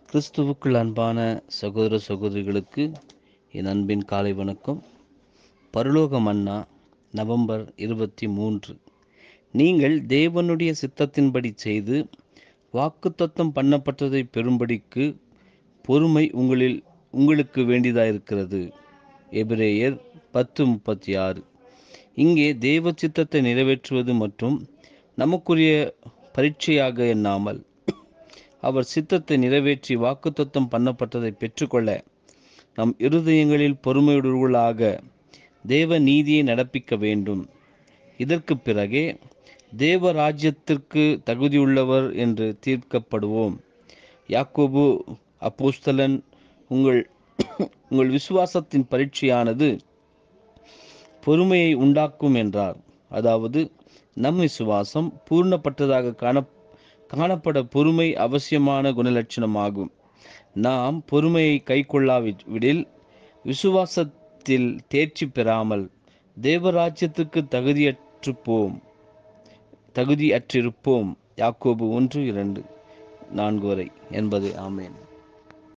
கிறிஸ்துவுக்குள் அன்பான சகோதர சகோதரிகளுக்கு என் அன்பின் காலை வணக்கம் பரலோக மன்னா நவம்பர் இருபத்தி மூன்று நீங்கள் தேவனுடைய சித்தத்தின்படி செய்து வாக்குத்தத்தம் பண்ணப்பட்டதை பெறும்படிக்கு பொறுமை உங்களில் உங்களுக்கு வேண்டியதாயிருக்கிறது எபிரேயர் பத்து முப்பத்தி ஆறு இங்கே தேவ சித்தத்தை நிறைவேற்றுவது மற்றும் நமக்குரிய பரீட்சையாக எண்ணாமல் அவர் சித்தத்தை நிறைவேற்றி வாக்குத்தத்தம் பண்ணப்பட்டதை பெற்றுக்கொள்ள நம் இருதயங்களில் பொறுமையுடர்களாக தேவ நீதியை நடப்பிக்க வேண்டும் இதற்கு பிறகே தேவ ராஜ்யத்திற்கு தகுதியுள்ளவர் என்று தீர்க்கப்படுவோம் யாக்கோபு அப்போஸ்தலன் உங்கள் உங்கள் விசுவாசத்தின் பரீட்சையானது பொறுமையை உண்டாக்கும் என்றார் அதாவது நம் விசுவாசம் பூர்ணப்பட்டதாக காண காணப்பட பொறுமை அவசியமான குணலட்சணமாகும் நாம் பொறுமையை கைக்கொள்ளாவிடில் விசுவாசத்தில் தேர்ச்சி பெறாமல் தேவராஜ்யத்துக்கு தகுதியற்றுப்போம் தகுதியற்றிருப்போம் யாக்கோபு ஒன்று இரண்டு நான்கு வரை என்பது ஆமேன்